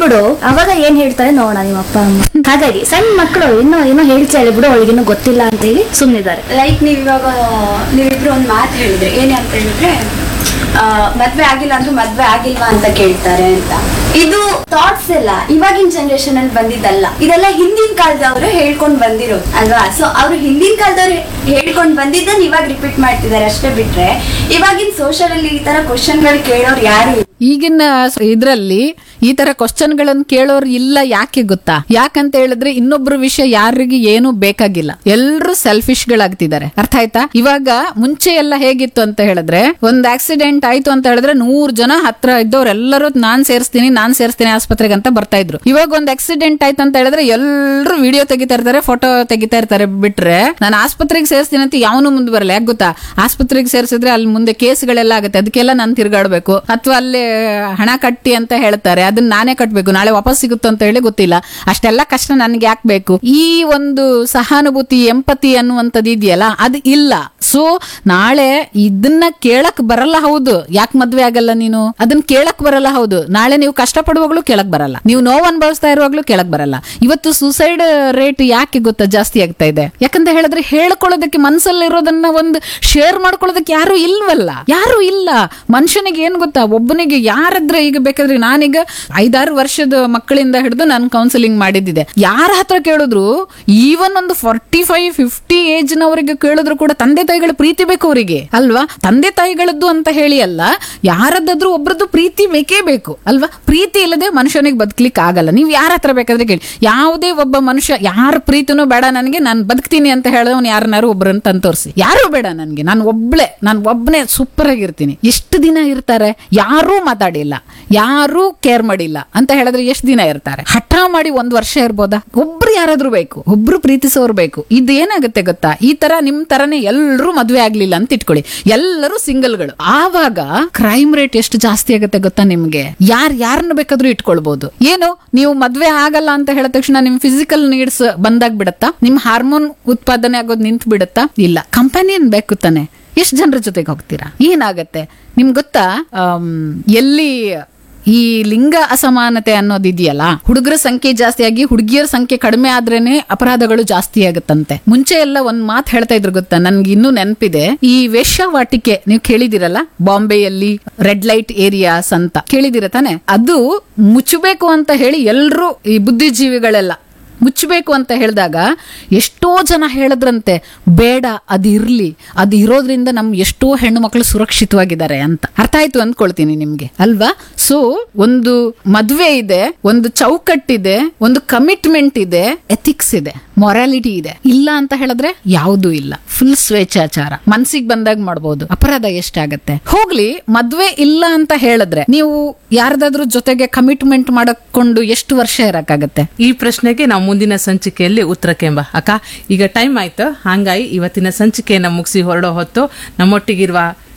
ಹೇಳ್ಬಿಡು ಅವಾಗ ಏನ್ ಹೇಳ್ತಾರೆ ನೋಡೋಣ ನಿಮ್ಮ ಅಪ್ಪ ಅಮ್ಮ ಹಾಗಾಗಿ ಸಣ್ಣ ಮಕ್ಕಳು ಇನ್ನೂ ಏನೋ ಹೇಳ್ತಾಳೆ ಬಿಡು ಅವಳಿಗಿನ್ನೂ ಗೊತ್ತಿಲ್ಲ ಅಂತ ಹೇಳಿ ಸುಮ್ಮನಿದ್ದಾರೆ ಲೈಕ್ ನೀವು ಇವಾಗ ನೀವಿಬ್ರು ಒಂದು ಮಾತು ಹೇಳಿದ್ರೆ ಏನೇ ಅಂತ ಹೇಳಿದ್ರೆ ಆ, ಮದ್ವೆ ಆಗಿಲ್ಲ ಅಂದ್ರೂ ಮದ್ವೆ ಆಗಿಲ್ವಾ ಅಂತ ಕೇಳ್ತಾರೆ ಅಂತ ಇದು ಥಾಟ್ಸ್ ಎಲ್ಲ ಇವಾಗಿನ ಜನರೇಷನ್ ಅಲ್ಲಿ ಬಂದಿದ್ದಲ್ಲ ಇದೆಲ್ಲ ಹಿಂದಿನ ಕಾಲದವರು ಹೇಳ್ಕೊಂಡ್ ಬಂದಿರೋದು ಅಲ್ವಾ ಸೊ ಅವ್ರು ಹಿಂದಿನ ಕಾಲದವ್ರು ಹೇಳ್ಕೊಂಡ್ ಬಂದಿದ್ದನ್ನ ಇವಾಗ ರಿಪೀಟ್ ಮಾಡ್ತಿದ್ದಾರೆ ಅಷ್ಟೇ ಬಿಟ್ರೆ ಇವಾಗಿನ ಸೋಷಲ್ ಅಲ್ಲಿ ಈ ತರ ಕ್ವಶನ್ಗಳು ಕೇಳೋರು ಯಾರು ಇಲ್ಲ. ಈಗಿನ ಇದ್ರಲ್ಲಿ ಈ ತರ ಕ್ವಶನ್ ಗಳನ್ನ ಕೇಳೋರು ಇಲ್ಲ ಯಾಕೆ ಗೊತ್ತಾ ಯಾಕಂತ ಹೇಳಿದ್ರೆ ಇನ್ನೊಬ್ರ ವಿಷಯ ಯಾರಿಗೆ ಏನು ಬೇಕಾಗಿಲ್ಲ ಎಲ್ರು ಸೆಲ್ಫಿಶ್ ಗಳಾಗ್ತಿದ್ದಾರೆ ಅರ್ಥ ಆಯ್ತಾ ಇವಾಗ ಮುಂಚೆ ಎಲ್ಲ ಹೇಗಿತ್ತು ಅಂತ ಹೇಳಿದ್ರೆ ಒಂದ್ ಆಕ್ಸಿಡೆಂಟ್ ಆಯ್ತು ಅಂತ ಹೇಳಿದ್ರೆ ನೂರ್ ಜನ ಹತ್ರ ಇದ್ದವ್ರೆಲ್ಲರೂ ನಾನ್ ಸೇರಿಸ್ತೀನಿ ನಾನ್ ಸೇರಿಸ್ತೀನಿ ಆಸ್ಪತ್ರೆಗೆ ಅಂತ ಬರ್ತಾ ಇದ್ರು ಇವಾಗ ಒಂದ್ ಆಕ್ಸಿಡೆಂಟ್ ಆಯ್ತು ಅಂತ ಹೇಳಿದ್ರೆ ಎಲ್ಲರೂ ವಿಡಿಯೋ ತೆಗಿತಾ ಇರ್ತಾರೆ ಫೋಟೋ ತೆಗಿತಾ ಇರ್ತಾರೆ ಬಿಟ್ರೆ ನಾನು ಆಸ್ಪತ್ರೆಗೆ ಸೇರಿಸ್ತೀನಿ ಅಂತ ಯಾವನು ಮುಂದೆ ಬರಲ್ಲ ಯಾಕೆ ಗೊತ್ತಾ ಆಸ್ಪತ್ರೆಗೆ ಸೇರಿಸಿದ್ರೆ ಅಲ್ಲಿ ಮುಂದೆ ಕೇಸ್ಗಳೆಲ್ಲ ಆಗುತ್ತೆ ಅದಕ್ಕೆಲ್ಲ ನಾನು ತಿರ್ಗಾಡ್ಬೇಕು ಅಥವಾ ಅಲ್ಲಿ ಹಣ ಕಟ್ಟಿ ಅಂತ ಹೇಳ್ತಾರೆ ಅದನ್ನ ನಾನೇ ಕಟ್ಬೇಕು ನಾಳೆ ವಾಪಸ್ ಸಿಗುತ್ತೋ ಅಂತ ಹೇಳಿ ಗೊತ್ತಿಲ್ಲ ಅಷ್ಟೆಲ್ಲ ಕಷ್ಟ ನನ್ಗೆ ಯಾಕೆ ಬೇಕು ಈ ಒಂದು ಸಹಾನುಭೂತಿ ಎಂಪತಿ ಅನ್ನುವಂಥದ್ದು ಇದೆಯಲ್ಲ ಅದು ಇಲ್ಲ ಸೊ ನಾಳೆ ಇದನ್ನ ಕೇಳಕ್ ಬರಲ್ಲ ಹೌದು ಯಾಕೆ ಮದ್ವೆ ಆಗಲ್ಲ ನೀನು ಅದನ್ನ ಕೇಳಕ್ ಬರಲ್ಲ ಹೌದು ನಾಳೆ ನೀವು ಕಷ್ಟ ಪಡುವಾಗ್ಲೂ ಕೇಳಕ್ ಬರಲ್ಲ ನೀವು ನೋವು ಅನುಭವಿಸ್ತಾ ಇರುವಾಗ್ಲೂ ಕೇಳಕ್ ಬರಲ್ಲ ಇವತ್ತು ಸುಸೈಡ್ ರೇಟ್ ಯಾಕೆ ಗೊತ್ತಾ ಜಾಸ್ತಿ ಆಗ್ತಾ ಇದೆ ಯಾಕಂತ ಹೇಳಿದ್ರೆ ಹೇಳ್ಕೊಳ್ಳೋದಕ್ಕೆ ಮನಸ್ಸಲ್ಲಿರೋದನ್ನ ಒಂದು ಶೇರ್ ಮಾಡ್ಕೊಳ್ಳೋದಕ್ಕೆ ಯಾರು ಇಲ್ವಲ್ಲ ಯಾರು ಇಲ್ಲ ಮನುಷ್ಯನಿಗೆ ಏನ್ ಗೊತ್ತಾ ಒಬ್ಬನಿಗೆ ಯಾರದ್ರೆ ಈಗ ಬೇಕಾದ್ರೆ ನಾನೀಗ ಐದಾರು ವರ್ಷದ ಮಕ್ಕಳಿಂದ ಹಿಡಿದು ನಾನು ಕೌನ್ಸಿಲಿಂಗ್ ಮಾಡಿದ್ದಿದೆ ಯಾರ ಹತ್ರ ಕೇಳಿದ್ರು ಈವನ್ ಒಂದು ಫಾರ್ಟಿ ಫೈವ್ ಫಿಫ್ಟಿ ಏಜ್ ನವರಿಗೆ ಕೇಳಿದ್ರು ಕೂಡ ತಂದೆ ತಾಯಿಗಳ ಪ್ರೀತಿ ಬೇಕು ಅವರಿಗೆ ಅಲ್ವಾ ತಂದೆ ತಾಯಿಗಳದ್ದು ಅಂತ ಹೇಳಿ ಅಲ್ಲ ಯಾರದ್ದಾದ್ರೂ ಒಬ್ರದ್ದು ಪ್ರೀತಿ ಬೇಕೇ ಬೇಕು ಅಲ್ವಾ ಪ್ರೀತಿ ಇಲ್ಲದೆ ಮನುಷ್ಯನಿಗೆ ಬದುಕಲಿಕ್ಕೆ ಆಗಲ್ಲ ನೀವು ಯಾರ ಹತ್ರ ಬೇಕಾದ್ರೆ ಕೇಳಿ ಯಾವುದೇ ಒಬ್ಬ ಮನುಷ್ಯ ಯಾರ ಪ್ರೀತಿನೂ ಬೇಡ ನನಗೆ ನಾನು ಬದುಕ್ತೀನಿ ಅಂತ ಹೇಳೋನು ಯಾರನ್ನಾರು ಒಬ್ಬರನ್ನ ತಂದು ತೋರಿಸಿ ಯಾರು ಬೇಡ ನನಗೆ ನಾನು ಒಬ್ಳೆ ನಾನು ಒಬ್ಬನೇ ಸೂಪರ್ ಆಗಿರ್ತೀನಿ ಎಷ್ಟು ದಿನ ಇರ್ತಾರೆ ಯಾರೂ ಮಾತಾಡಿಲ್ಲ ಯಾರೂ ಕೇರ್ ಮಾಡಿಲ್ಲ ಅಂತ ಹೇಳಿದ್ರೆ ಎಷ್ಟು ದಿನ ಇರ್ತಾರೆ ಹಠ ಮಾಡಿ ಒಂದ್ ವರ್ಷ ಇರ್ಬೋದಾ ಒಬ್ರು ಯಾರಾದ್ರೂ ಬೇಕು ಒಬ್ರು ಪ್ರೀತಿಸೋರು ಬೇಕು ಇದೇನಾಗುತ್ತೆ ಗೊತ್ತಾ ಈ ತರ ನಿಮ್ ತರನೇ ಎಲ್ಲರೂ ಮದ್ವೆ ಆಗ್ಲಿಲ್ಲ ಅಂತ ಇಟ್ಕೊಳ್ಳಿ ಎಲ್ಲರೂ ಸಿಂಗಲ್ಗಳು ಆವಾಗ ಕ್ರೈಮ್ ರೇಟ್ ಎಷ್ಟು ಜಾಸ್ತಿ ಆಗುತ್ತೆ ಗೊತ್ತಾ ನಿಮ್ಗೆ ಯಾರ್ ಯಾರನ್ನ ಬೇಕಾದ್ರೂ ಇಟ್ಕೊಳ್ಬಹುದು ಏನು ನೀವು ಮದ್ವೆ ಆಗಲ್ಲ ಅಂತ ಹೇಳಿದ ತಕ್ಷಣ ನಿಮ್ ಫಿಸಿಕಲ್ ನೀಡ್ಸ್ ಬಂದಾಗ ಬಿಡತ್ತಾ ನಿಮ್ ಹಾರ್ಮೋನ್ ಉತ್ಪಾದನೆ ಆಗೋದು ನಿಂತು ಬಿಡತ್ತಾ ಇಲ್ಲ ಕಂಪನಿಯನ್ ಬೇಕು ತಾನೆ ಎಷ್ಟು ಜನರ ಜೊತೆಗೆ ಹೋಗ್ತೀರಾ ಏನಾಗತ್ತೆ ನಿಮ್ಗೆ ಗೊತ್ತಾ ಆಮ್, ಎಲ್ಲಿ ಈ ಲಿಂಗ ಅಸಮಾನತೆ ಅನ್ನೋದಿದೆಯಲ್ಲ ಹುಡುಗರ ಸಂಖ್ಯೆ ಜಾಸ್ತಿ ಆಗಿ ಹುಡುಗಿಯರ ಸಂಖ್ಯೆ ಕಡಿಮೆ ಆದ್ರೇನೆ ಅಪರಾಧಗಳು ಜಾಸ್ತಿ ಆಗುತ್ತಂತೆ ಮುಂಚೆ ಎಲ್ಲ ಒಂದ್ ಮಾತು ಹೇಳ್ತಾ ಇದ್ರು ಗೊತ್ತಾ ನನ್ಗೆ ಇನ್ನೂ ನೆನಪಿದೆ ಈ ವೇಶ್ಯಾವಾಟಿಕೆ ನೀವು ಕೇಳಿದಿರಲ್ಲ ಬಾಂಬೆಯಲ್ಲಿ ರೆಡ್ ಲೈಟ್ ಏರಿಯಾಸ್ ಅಂತ ಕೇಳಿದಿರ ತಾನೆ ಅದು ಮುಚ್ಚಬೇಕು ಅಂತ ಹೇಳಿ ಎಲ್ರು ಈ ಬುದ್ಧಿಜೀವಿಗಳೆಲ್ಲ ಮುಚ್ಚಬೇಕು ಅಂತ ಹೇಳಿದಾಗ ಎಷ್ಟೋ ಜನ ಹೇಳಿದ್ರಂತೆ ಬೇಡ ಅದು ಇರ್ಲಿ ಅದು ಇರೋದ್ರಿಂದ ನಮ್ ಎಷ್ಟೋ ಹೆಣ್ಣು ಮಕ್ಕಳು ಸುರಕ್ಷಿತವಾಗಿದ್ದಾರೆ ಅಂತ ಅರ್ಥ ಆಯ್ತು ಅಂದ್ಕೊಳ್ತೀನಿ ನಿಮ್ಗೆ ಅಲ್ವಾ ಸೊ ಒಂದು ಮದ್ವೆ ಇದೆ ಒಂದು ಚೌಕಟ್ಟಿದೆ ಒಂದು ಕಮಿಟ್ಮೆಂಟ್ ಇದೆ ಎಥಿಕ್ಸ್ ಇದೆ ಮೊರಾಲಿಟಿ ಇದೆ ಇಲ್ಲ ಅಂತ ಹೇಳಿದ್ರೆ ಯಾವುದೂ ಇಲ್ಲ ಫುಲ್ ಸ್ವೇಚ್ಛಾಚಾರ ಮನ್ಸಿಗೆ ಬಂದಾಗ ಮಾಡ್ಬೋದು ಅಪರಾಧ ಎಷ್ಟಾಗತ್ತೆ ಹೋಗ್ಲಿ ಮದ್ವೆ ಇಲ್ಲ ಅಂತ ಹೇಳಿದ್ರೆ ನೀವು ಯಾರ್ದಾದ್ರೂ ಜೊತೆಗೆ ಕಮಿಟ್ಮೆಂಟ್ ಮಾಡಕೊಂಡು ಎಷ್ಟು ವರ್ಷ ಇರಕ್ಕಾಗತ್ತೆ ಈ ಪ್ರಶ್ನೆಗೆ ನಾವು ಮುಂದಿನ ಸಂಚಿಕೆಯಲ್ಲಿ ಉತ್ತರಕ್ಕೆ ಎಂಬ ಅಕ್ಕ ಈಗ ಟೈಮ್ ಆಯ್ತು ಹಂಗಾಗಿ ಇವತ್ತಿನ ಸಂಚಿಕೆಯನ್ನ ಮುಗಿಸಿ ಹೊರಡೋ ಹೊತ್ತು ನಮ್ಮೊಟ್ಟಿಗಿರುವ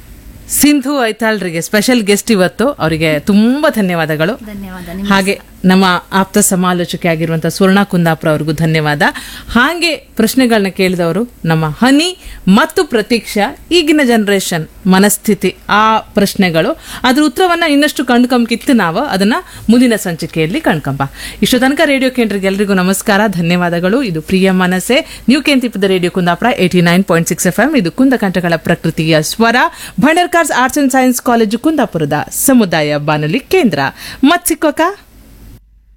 ಸಿಂಧು ಐತಾಳ್ರಿಗೆ ಸ್ಪೆಷಲ್ ಗೆಸ್ಟ್ ಇವತ್ತು ಅವರಿಗೆ ತುಂಬಾ ಧನ್ಯವಾದಗಳು ಧನ್ಯವಾದ ಹಾಗೆ ನಮ್ಮ ಆಪ್ತ ಸಮಾಲೋಚಕೆ ಆಗಿರುವಂತಹ ಸುವರ್ಣ ಕುಂದಾಪುರ ಅವ್ರಿಗೂ ಧನ್ಯವಾದ ಹಾಗೆ ಪ್ರಶ್ನೆಗಳನ್ನ ಕೇಳಿದವರು ನಮ್ಮ ಹನಿ ಮತ್ತು ಪ್ರತೀಕ್ಷಾ ಈಗಿನ ಜನರೇಷನ್ ಮನಸ್ಥಿತಿ ಆ ಪ್ರಶ್ನೆಗಳು ಅದ್ರ ಉತ್ತರವನ್ನ ಇನ್ನಷ್ಟು ಕಂಡ್ಕೊಂಬಿತ್ತು ನಾವು ಅದನ್ನ ಮುಂದಿನ ಸಂಚಿಕೆಯಲ್ಲಿ ಕಂಡ್ಕೊಂಬ ಇಷ್ಟು ತನಕ ರೇಡಿಯೋ ಕೇಂದ್ರಿಗೆ ಎಲ್ರಿಗೂ ನಮಸ್ಕಾರ ಧನ್ಯವಾದಗಳು ಇದು ಪ್ರಿಯ ಮನಸ್ಸೆ ನೀವು ಕೇಂತಿಪ್ಪದ radio Kundapura eighty nine point six F M ಇದು ಕುಂದಕಂಠಗಳ ಪ್ರಕೃತಿಯ ಸ್ವರ Bhandarkars arts and science college ಕುಂದಾಪುರದ ಸಮುದಾಯ ಬಾನುಲಿ ಕೇಂದ್ರ ಮತ್ ಸಿಕ್ಕೋಕ